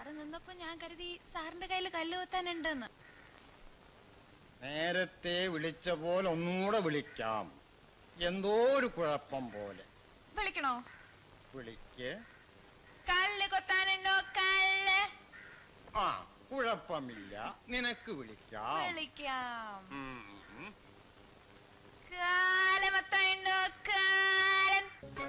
Sir നിന്നപ്പോ ഞാൻ കരുതി സാറിന്റെ കയ്യിൽ കല്ല് കൊത്താനുണ്ടെന്ന് നേരത്തെ വിളിച്ച പോലെ ഒന്നുകൂടെ വിളിക്കാം എന്തോ ഒരു കുഴപ്പം പോലെ വിളിക്കണോ വിളിക്ക് കല്ല് കൊത്താനുണ്ടോ കല്ല് ആ കുഴപ്പമില്ല നിനക്ക് വിളിക്കാം വിളിക്കാം ഉം. കാലമത്തായുണ്ടോ കാലൻ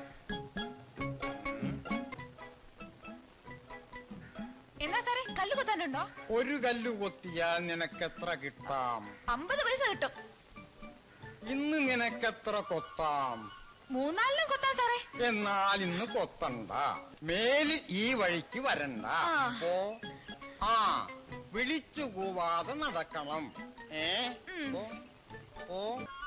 എന്നാ സാറേ കല്ല് കൊത്താനുണ്ടോ ഒരു കല്ല് കൊത്തിയാൽ നിനക്കെത്ര കിട്ടാം അമ്പത് പൈസ കിട്ടും ഇന്ന് നിനക്കെത്ര കൊത്താം മൂന്നാലിനും കൊത്താൻ സാറേ എന്നാൽ ഇന്ന് കൊത്തണ്ട മേലിൽ ഈ വഴിക്ക് വരണ്ട ആ. ഓ ആ വിളിച്ചു കൂവാതെ നടക്കണം ഏ ഉം. ഓ ഓ